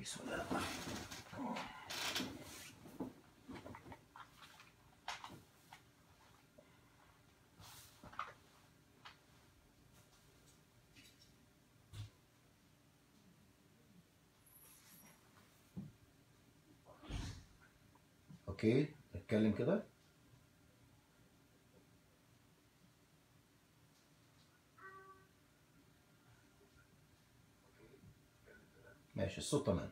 بسم الله الرحمن الرحيم. اوكي اتكلم كده ماشي الصوت تمام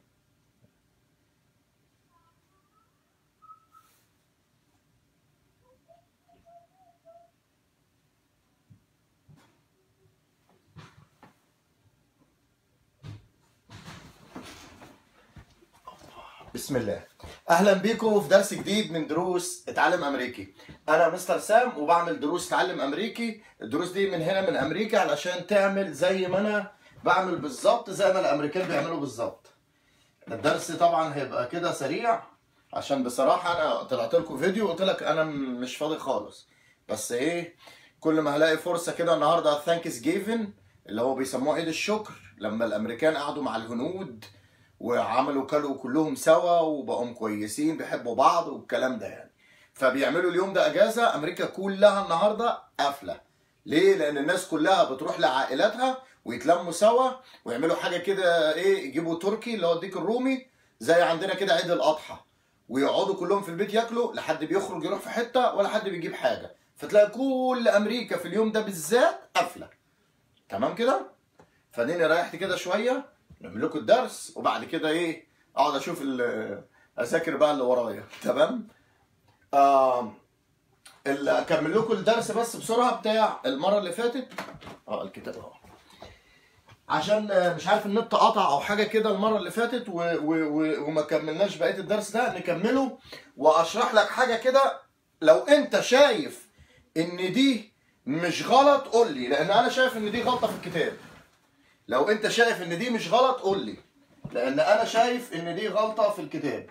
بسم الله اهلا بيكم في درس جديد من دروس اتعلم امريكي انا مستر سام وبعمل دروس تعلم امريكي الدروس دي من هنا من امريكا علشان تعمل زي ما انا بعمل بالظبط زي ما الامريكان بيعملوا بالظبط الدرس طبعا هيبقى كده سريع عشان بصراحه انا طلعت لكم فيديو قلت لك انا مش فاضي خالص بس ايه كل ما هلاقي فرصه كده النهارده ثانكس جيفن اللي هو بيسموه عيد الشكر لما الامريكان قعدوا مع الهنود وعملوا كلوا كلهم سوا وبقوا كويسين بيحبوا بعض والكلام ده يعني فبيعملوا اليوم ده اجازه امريكا كلها النهارده قافله ليه لان الناس كلها بتروح لعائلاتها ويتلموا سوا ويعملوا حاجه كده ايه يجيبوا تركي اللي هو الديك الرومي زي عندنا كده عيد الاضحى ويقعدوا كلهم في البيت ياكلوا لحد بيخرج يروح في حته ولا حد بيجيب حاجه فتلاقي كل امريكا في اليوم ده بالذات قافله تمام كده فاديني ريحت كده شويه نعمل لكم الدرس وبعد كده ايه اقعد اشوف ال- اذاكر بقى اللي ورايا تمام آه ال- اكمل لكم الدرس بس بسرعه بتاع المره اللي فاتت اه الكتاب اهو عشان آه، مش عارف النت قطع او حاجه كده المره اللي فاتت و... و... و... وما كملناش بقيه الدرس ده نكمله واشرح لك حاجه كده لو انت شايف ان دي مش غلط قول لي لان انا شايف ان دي غلطه في الكتاب لو انت شايف ان دي مش غلط قول لي لان انا شايف ان دي غلطه في الكتاب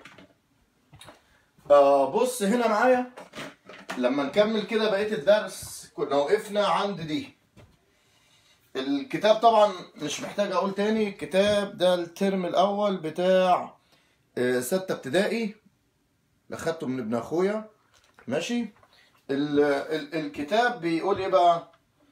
آه بص هنا معايا لما نكمل كده بقيه الدرس كنا وقفنا عند دي الكتاب طبعا مش محتاج اقول تاني الكتاب ده الترم الاول بتاع آه، ستة ابتدائي اللي خدته من ابن اخويا ماشي ال ال الكتاب بيقول ايه بقى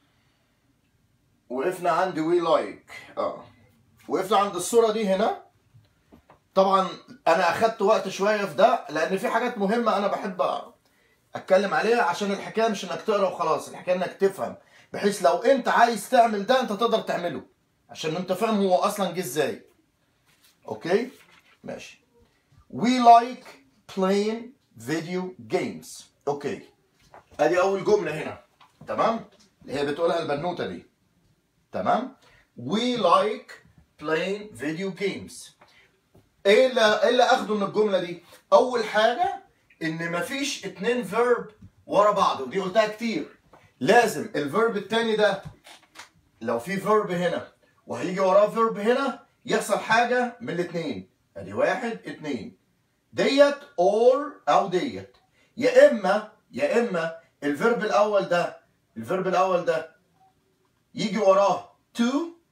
وقفنا عند وي لايك اه وقفنا عند الصورة دي هنا طبعا انا اخدت وقت شوية في ده لان في حاجات مهمة انا بحب اتكلم عليها عشان الحكاية مش انك تقرا وخلاص الحكاية انك تفهم بحيث لو انت عايز تعمل ده انت تقدر تعمله عشان انت فاهم هو اصلا جه ازاي اوكي ماشي we like playing video games اوكي ادي اول جملة هنا تمام اللي هي بتقولها البنوتة دي تمام we like playing video games ايه اللي ايه اللي اخده من الجمله دي اول حاجه ان مفيش اتنين فيرب ورا بعض ودي قلتها كتير لازم الفيرب التاني ده لو في فيرب هنا وهيجي وراه فيرب هنا يحصل حاجه من الاتنين ادي واحد اتنين ديت اور او ديت يا اما يا اما الفيرب الاول ده الفيرب الاول ده يجي وراه to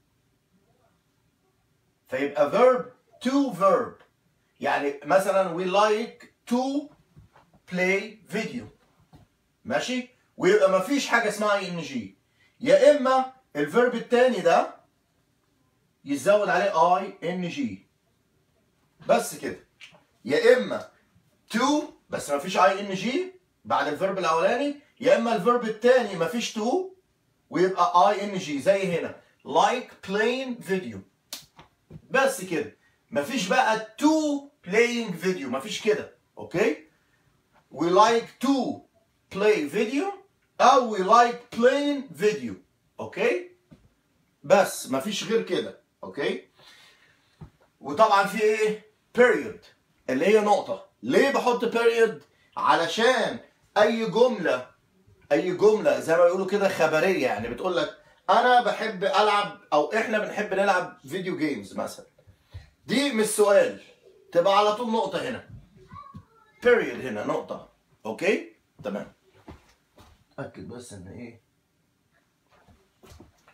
فيبقى verb to verb يعني مثلا we like to play video ماشي ويبقى مفيش حاجة اسمها ing يا إما الفيرب التاني ده يزود عليه ing بس كده يا إما to بس مفيش ing بعد الفيرب الأولاني يا إما الفيرب التاني مفيش to ويبقى ing زي هنا like playing video بس كده مفيش بقى to playing video مفيش كده اوكي we like to play video او we like playing video اوكي بس مفيش غير كده اوكي وطبعا في ايه period اللي هي نقطة ليه بحط period علشان اي جملة اي جمله زي ما بيقولوا كده خبريه يعني بتقول لك انا بحب العب او احنا بنحب نلعب فيديو جيمز مثلا دي مش سؤال تبقى على طول نقطه هنا period هنا نقطه اوكي تمام اتاكد بس ان ايه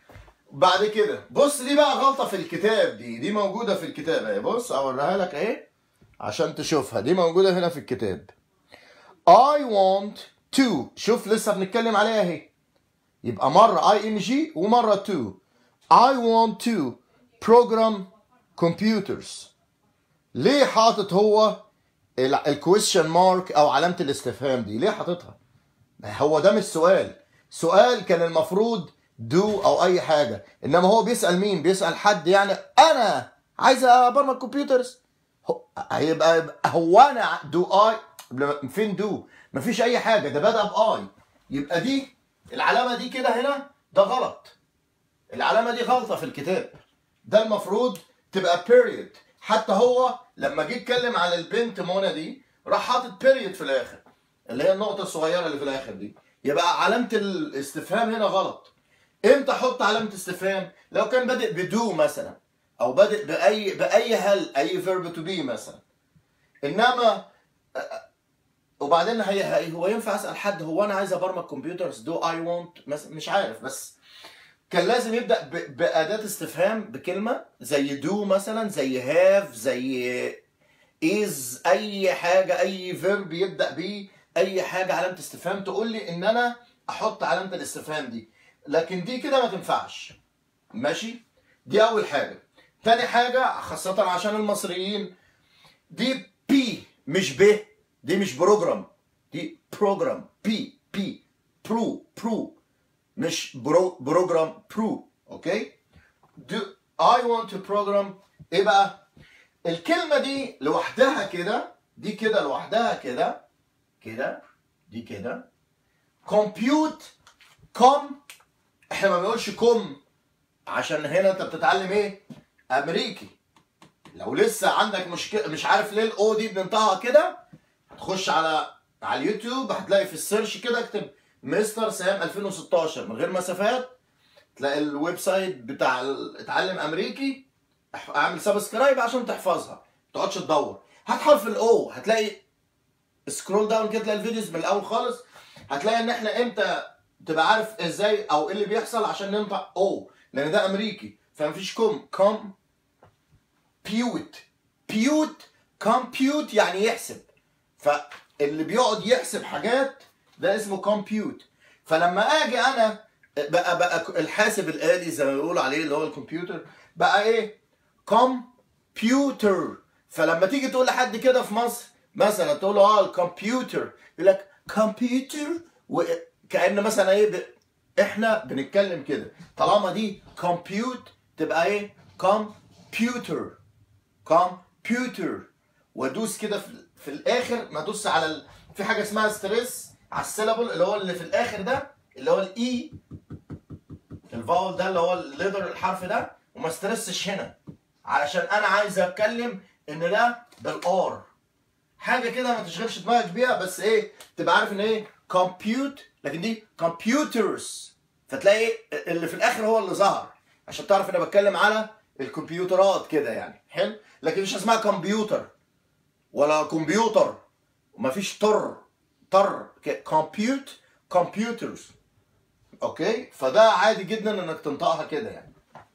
بعد كده بص دي بقى غلطه في الكتاب دي دي موجوده في الكتاب اهي بص اوريها لك اهي عشان تشوفها دي موجوده هنا في الكتاب I want to شوف لسه بنتكلم عليها اهي يبقى مرة اي ان جي ومرة to I want to program computers ليه حاطط هو الكويشن مارك او علامة الاستفهام دي ليه حاططها ما هو ده مش سؤال سؤال كان المفروض دو او اي حاجة انما هو بيسأل مين بيسأل حد يعني انا عايز ابرمج كمبيوترز هو- هيبقى هو انا دو اي فين دو مفيش اي حاجه ده بدا باي يبقى دي العلامه دي كده هنا ده غلط العلامه دي غلطه في الكتاب ده المفروض تبقى period حتى هو لما جه يتكلم على البنت منى دي راح حاطط period في الاخر اللي هي النقطه الصغيره اللي في الاخر دي يبقى علامه الاستفهام هنا غلط امتى احط علامه استفهام لو كان بادئ بدو مثلا او بادئ باي باي هل اي فيرب تو بي مثلا انما وبعدين هي هي هو ينفع اسال حد هو انا عايز ابرمج كمبيوترز دو اي وونت مش عارف بس كان لازم يبدا ب- باداه استفهام بكلمه زي دو مثلا زي هاف زي از اي حاجه اي فيرب يبدا بيه اي حاجه علامه استفهام تقول لي ان انا احط علامه الاستفهام دي لكن دي كده ما تنفعش ماشي دي اول حاجه تاني حاجه خاصه عشان المصريين دي بي مش ب دي مش بروجرام دي بروجرام بي بي برو برو مش برو بروجرام برو اوكي do I want to program ايه بقى الكلمة دي لوحدها كده دي كده لوحدها كده كده دي كده compute كوم احنا ما بنقولش كوم عشان هنا انت بتتعلم ايه امريكي لو لسه عندك مشكله مش عارف ليه الاو دي بننطقها كده هتخش على على اليوتيوب هتلاقي في السيرش كده اكتب مستر سام 2016 من غير مسافات تلاقي الويب سايت بتاع ال- اتعلم امريكي اح- اعمل سبسكرايب عشان تحفظها ما تقعدش تدور هات حرف الاو هتلاقي سكرول داون كده تلاقي الفيديوز من الاول خالص هتلاقي ان احنا امتى تبقى عارف ازاي او ايه اللي بيحصل عشان ننطق او لان ده امريكي فمفيش كوم كوم بيوت بيوت كومبيوت يعني يحسب فاللي بيقعد يحسب حاجات ده اسمه كومبيوت فلما اجي انا بقى بقى الحاسب الالي زي ما بيقولوا عليه اللي هو الكمبيوتر بقى ايه كمبيوتر فلما تيجي تقول لحد كده في مصر مثلا تقول له اه الكمبيوتر يقول لك كمبيوتر وكأن مثلا ايه ب... احنا بنتكلم كده طالما دي كمبيوت تبقى ايه كمبيوتر كمبيوتر وادوس كده في, في الاخر ما ادوس على ال... في حاجه اسمها ستريس على السيلابل اللي هو اللي في الاخر ده اللي هو الاي الفاول ده اللي هو الليدر الحرف ده وما استرسش هنا علشان انا عايز اتكلم ان ده بالار حاجه كده ما تشغلش دماغك بيها بس ايه تبقى عارف ان ايه كمبيوت لكن دي كمبيوترز فتلاقي اللي في الاخر هو اللي ظهر عشان تعرف انا بتكلم على الكمبيوترات كده يعني حلو لكن مش اسمها كمبيوتر ولا كمبيوتر ومفيش طر طر كمبيوت كمبيوترز اوكي فده عادي جدا انك تنطقها كده يعني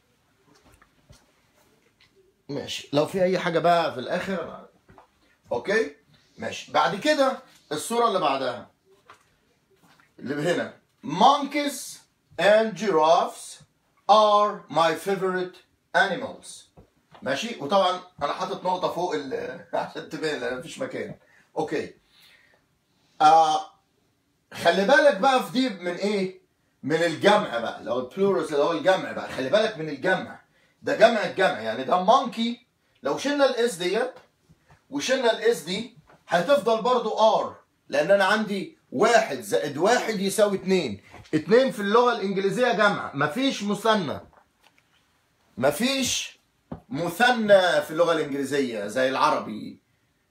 ماشي لو في اي حاجه بقى في الاخر أنا... اوكي ماشي بعد كده الصوره اللي بعدها اللي هنا monkeys and giraffes are my favorite animals ماشي وطبعا انا حاطط نقطه فوق ال عشان تبان لان مفيش مكان اوكي آه خلي بالك بقى في دي من ايه من الجمع بقى اللي هو البلورس اللي هو الجمع بقى خلي بالك من الجمع ده جمع الجمع يعني ده مونكي لو شلنا الاس ديت وشلنا الاس دي هتفضل برضو ار لان انا عندي واحد زائد واحد يساوي اتنين اتنين في اللغة الانجليزية جمع مفيش مثنى مفيش مثنى في اللغة الانجليزية زي العربي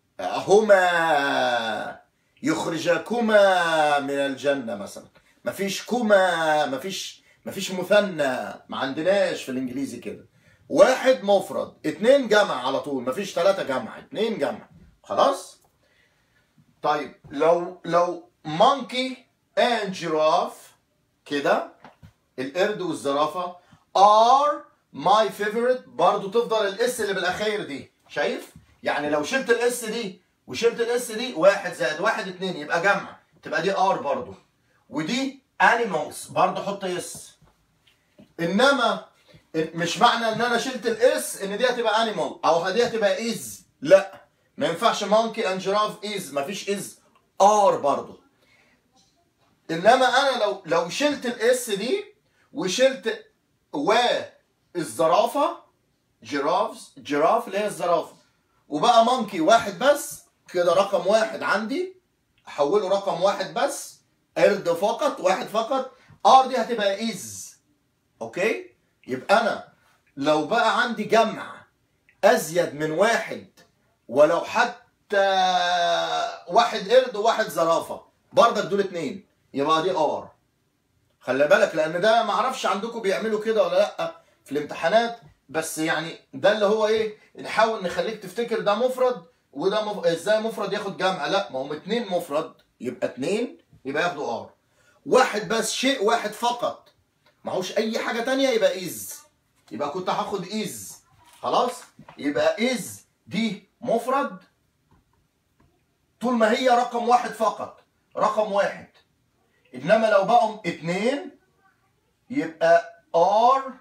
هما يخرجكما من الجنة مثلا مفيش كما مفيش مفيش مثنى ما عندناش في الانجليزي كده واحد مفرد اتنين جمع على طول مفيش ثلاثة جمع اتنين جمع خلاص طيب لو لو monkey and giraffe كده القرد والزرافة are my favorite برضو تفضل الاس اللي بالاخير دي شايف يعني لو شلت الاس دي وشلت الاس دي واحد زائد واحد اتنين يبقى جمع تبقى دي ار برضو ودي animals برضو حط اس انما مش معنى ان انا شلت الاس ان دي هتبقى انيمال او دي هتبقى از لا ما ينفعش مونكي اند جراف از ما فيش از ار برضو انما انا لو لو شلت الاس دي وشلت و الزرافه جرافز جراف اللي هي الزرافه وبقى مونكي واحد بس كده رقم واحد عندي احوله رقم واحد بس قرد فقط واحد فقط ار دي هتبقى از اوكي يبقى انا لو بقى عندي جمع ازيد من واحد ولو حتى واحد قرد وواحد زرافه برضك دول اتنين يبقى دي ار خلي بالك لان ده ما اعرفش عندكم بيعملوا كده ولا لا في الامتحانات بس يعني ده اللي هو ايه نحاول نخليك تفتكر ده مفرد وده مف... ازاي مفرد ياخد جمع لا ما هم اتنين مفرد يبقى اتنين يبقى ياخدوا ار واحد بس شيء واحد فقط معهوش اي حاجه تانية يبقى از يبقى كنت هاخد از خلاص يبقى از دي مفرد طول ما هي رقم واحد فقط رقم واحد انما لو بقوا اتنين يبقى ار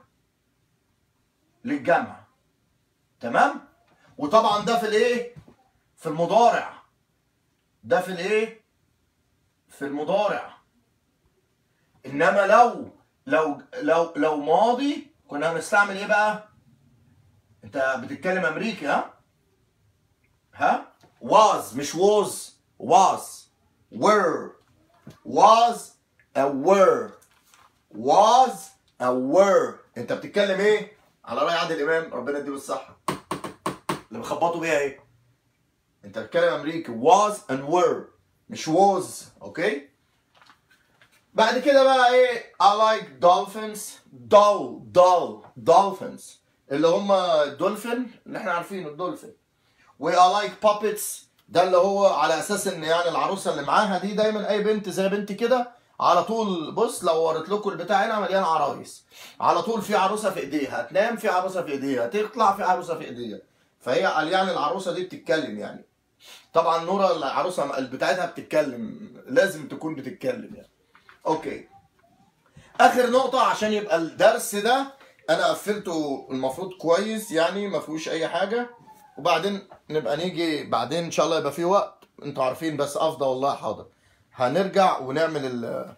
للجمع تمام وطبعا ده في الايه في المضارع ده في الايه في المضارع انما لو لو لو لو ماضي كنا هنستعمل ايه بقى انت بتتكلم امريكي ها ها was مش was was were was a were was a were انت بتتكلم ايه على راي عادل امام ربنا يديله الصحه اللي بيخبطوا بيها ايه انت بتتكلم امريكي was and were مش was اوكي بعد كده بقى ايه I like dolphins dull dull dolphins اللي هم الدولفين اللي احنا عارفينه الدولفين و I like puppets ده اللي هو على اساس ان يعني العروسه اللي معاها دي دايما اي بنت زي بنتي كده على طول بص لو وريت لكم البتاع هنا مليان عرايس على طول في عروسه في ايديها تنام في عروسه في ايديها تطلع في عروسه في ايديها فهي قال يعني العروسه دي بتتكلم يعني طبعا نورا العروسه بتاعتها بتتكلم لازم تكون بتتكلم يعني اوكي اخر نقطه عشان يبقى الدرس ده انا قفلته المفروض كويس يعني ما فيهوش اي حاجه وبعدين نبقى نيجي بعدين ان شاء الله يبقى في وقت انتوا عارفين بس افضل والله حاضر هنرجع ونعمل ال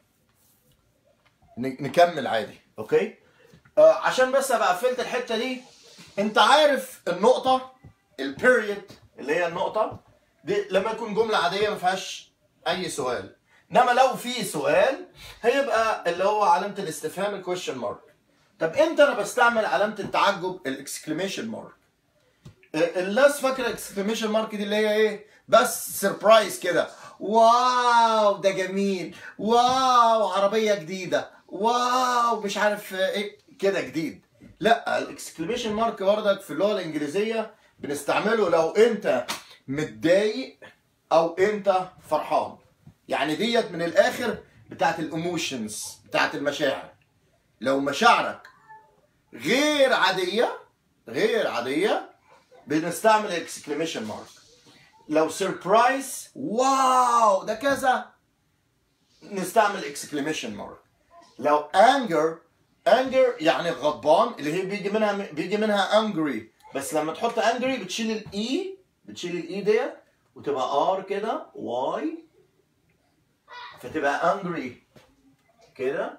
نكمل عادي اوكي آه عشان بس ابقى قفلت الحته دي انت عارف النقطه البيريد اللي هي النقطه دي لما يكون جمله عاديه ما فيهاش اي سؤال انما لو في سؤال هيبقى اللي هو علامه الاستفهام الكويشن مارك طب امتى انا بستعمل علامه التعجب الاكسكليميشن مارك الناس فاكره الاكسكليميشن مارك دي اللي هي ايه بس سربرايز كده واو ده جميل واو عربيه جديده واو مش عارف ايه كده جديد لا الاكسكليميشن مارك برضك في اللغه الانجليزيه بنستعمله لو انت متضايق او انت فرحان يعني ديت من الاخر بتاعت الايموشنز بتاعت المشاعر لو مشاعرك غير عاديه غير عاديه بنستعمل اكسكليميشن مارك لو سربرايز واو ده كذا نستعمل اكسكليميشن مارك لو انجر انجر يعني غضبان اللي هي بيجي منها بيجي منها انجري بس لما تحط انجري بتشيل الاي بتشيل الاي ديت وتبقى ار كده واي فتبقى انجري كده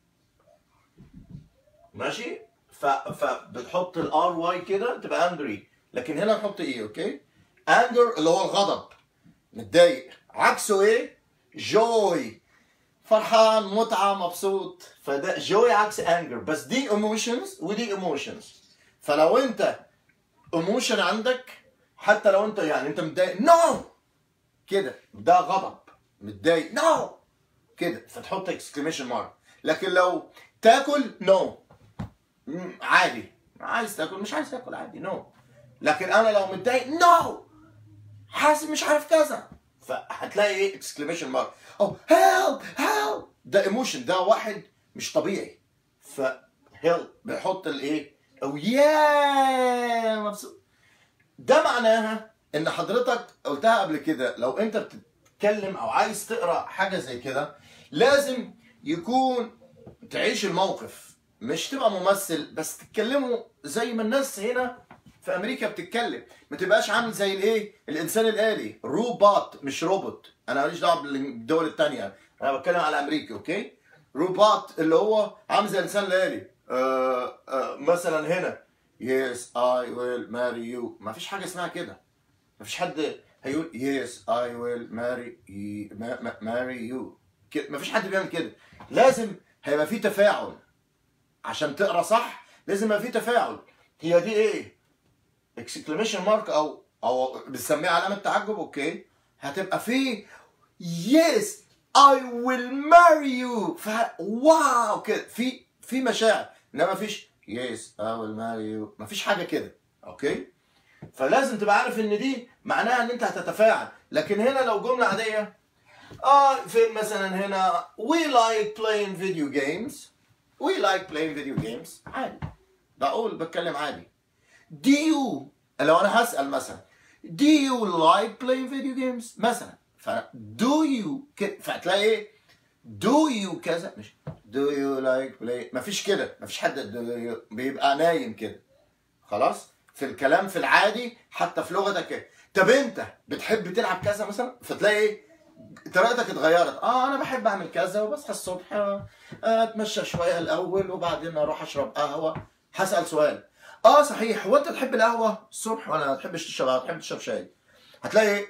ماشي ف فبتحط الار واي كده تبقى انجري لكن هنا نحط ايه اوكي انجر اللي هو الغضب متضايق عكسه ايه جوي فرحان متعه مبسوط فده جوي عكس انجر بس دي ايموشنز ودي ايموشنز فلو انت ايموشن عندك حتى لو انت يعني انت متضايق نو no! كده ده غضب متضايق نو no! كده فتحط اكسكليميشن مارك لكن لو تاكل نو no. عادي عايز تاكل مش عايز تاكل عادي نو no. لكن انا لو متضايق نو no! حاسس مش عارف كذا فهتلاقي ايه اكسكليميشن مارك او هيلب هيلب ده ايموشن ده واحد مش طبيعي ف هيل بيحط الايه او يا مبسوط ده معناها ان حضرتك قلتها قبل كده لو انت بتتكلم او عايز تقرا حاجه زي كده لازم يكون تعيش الموقف مش تبقى ممثل بس تتكلموا زي ما الناس هنا في امريكا بتتكلم ما تبقاش عامل زي الايه الانسان الالي روبوت مش روبوت انا ماليش دعوه بالدول الثانيه انا بتكلم على امريكا اوكي روبوت اللي هو عامل زي الانسان الالي آه آه مثلا هنا yes I will marry you ما فيش حاجه اسمها كده ما فيش حد هيقول yes I will marry you, ma- ma- marry you كده ما فيش حد بيعمل كده لازم هيبقى في تفاعل عشان تقرا صح لازم يبقى في تفاعل هي دي ايه اكسكليميشن مارك او او بنسميها علامه تعجب اوكي هتبقى في yes I will marry you ف واو كده في في مشاعر انما مفيش yes I will marry you مفيش حاجه كده اوكي فلازم تبقى عارف ان دي معناها ان انت هتتفاعل لكن هنا لو جمله عاديه اه فين مثلا هنا we like playing video games we like playing video games عادي بقول بتكلم عادي do you لو انا هسأل مثلا do you like playing video games مثلا ف do you كده فهتلاقي ايه do you كذا مش do you like play مفيش كده مفيش حد do you بيبقى نايم كده خلاص في الكلام في العادي حتى في لغتك كده طب انت بتحب تلعب كذا مثلا فتلاقي ايه طريقتك اتغيرت اه انا بحب اعمل كذا وبصحى الصبح آه، اتمشى شويه الاول وبعدين اروح اشرب قهوه هسال سؤال اه صحيح هو انت تحب القهوه الصبح ولا ما تحبش تشرب قهوه تحب تشرب شاي هتلاقي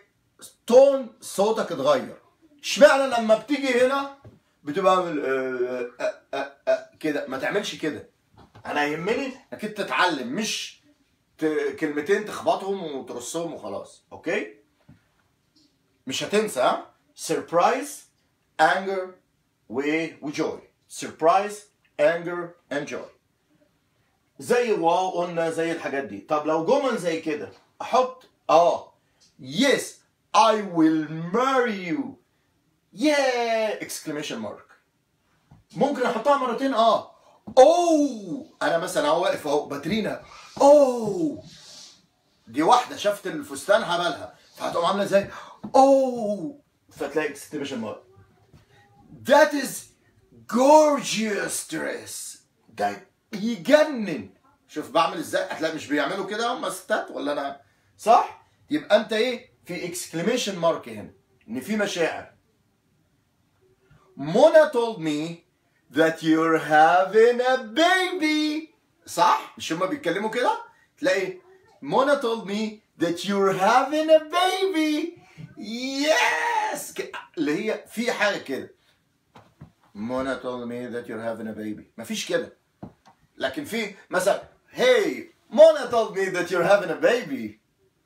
تون صوتك اتغير اشمعنى لما بتيجي هنا بتبقى عامل آه، آه، آه، آه، كده ما تعملش كده انا يهمني انك انت تتعلم مش ت- كلمتين تخبطهم وترصهم وخلاص اوكي مش هتنسى ها سربرايز انجر وايه وجوي سربرايز انجر اند جوي زي واو قلنا زي الحاجات دي طب لو جمل زي كده احط اه yes I will marry you yeah exclamation mark ممكن احطها مرتين اه اوه انا مثلا اهو واقف اهو باترينا اوه دي واحده شافت الفستان هبلها فهتقوم عامله ازاي اوه فتلاقي اكسكليميشن مارك That is gorgeous dress ده يجنن شوف بعمل ازاي هتلاقي مش بيعملوا كده هم ستات ولا انا صح يبقى انت ايه في اكسكليميشن مارك هنا ان في مشاعر منى told me that you're having a baby صح مش هما بيتكلموا كده تلاقي منى told me that you're having a baby yes ك- اللي هي في حاجه كده منى told me that you're having a baby مفيش كده لكن في مثلا hey منى told me that you're having a baby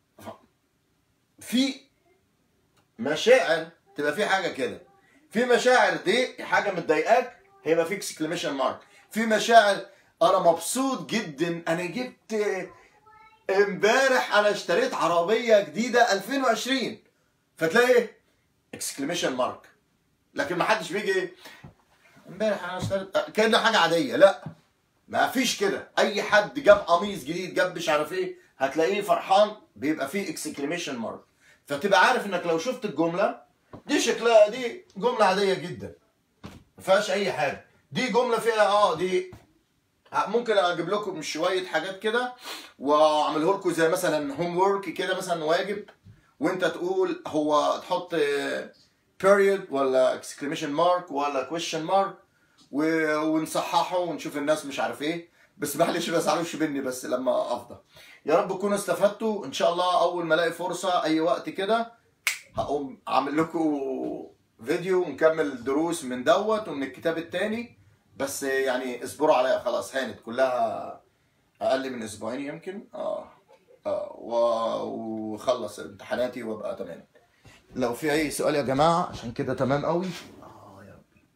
في مشاعر تبقى في حاجه كده في مشاعر دي حاجه متضايقاك هيبقى في اكسكليميشن مارك في مشاعر انا مبسوط جدا انا جبت امبارح انا اشتريت عربيه جديده 2020 فتلاقي اكسكليميشن مارك لكن ما حدش بيجي امبارح انا اشتريت كانه حاجه عاديه لا ما فيش كده اي حد جاب قميص جديد جاب مش عارف ايه هتلاقيه فرحان بيبقى فيه اكسكليميشن مارك فتبقى عارف انك لو شفت الجمله دي شكلها دي جمله عاديه جدا ما فيهاش اي حاجه دي جمله فيها اه دي ممكن اجيب لكم شويه حاجات كده واعمله لكم زي مثلا هوم ورك كده مثلا واجب وانت تقول هو تحط period ولا exclamation mark ولا question mark و- ونصححه ونشوف الناس مش عارف ايه بس معلش ما تزعلوش مني بس لما افضى يا رب تكونوا استفدتوا ان شاء الله اول ما الاقي فرصه اي وقت كده هقوم عامل لكم فيديو ونكمل الدروس من دوت ومن الكتاب التاني بس يعني اصبروا عليا خلاص هانت كلها اقل من اسبوعين يمكن اه اه و- وخلص امتحاناتي وابقى تمام لو في اي سؤال يا جماعه عشان كده تمام قوي اه يا ربي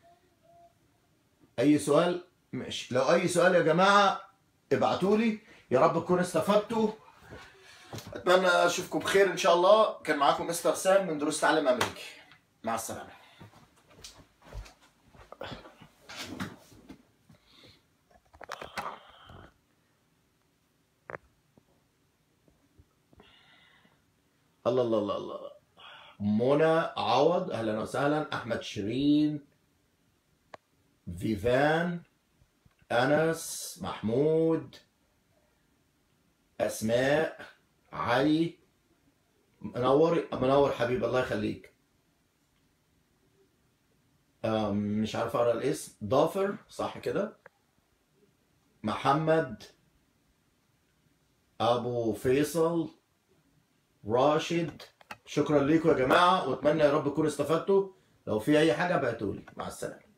اي سؤال ماشي لو اي سؤال يا جماعه ابعتوا لي يا رب تكونوا استفدتوا اتمنى اشوفكم بخير ان شاء الله كان معاكم مستر سام من دروس تعلم امريكي مع السلامه الله الله الله الله منى عوض اهلا وسهلا احمد شيرين فيفان انس محمود اسماء علي منور منور حبيبي الله يخليك آم، مش عارف اقرا الاسم ضافر صح كده محمد ابو فيصل راشد شكرا لكم يا جماعه واتمنى يا رب تكونوا استفدتوا لو في اي حاجه بعتولي مع السلامه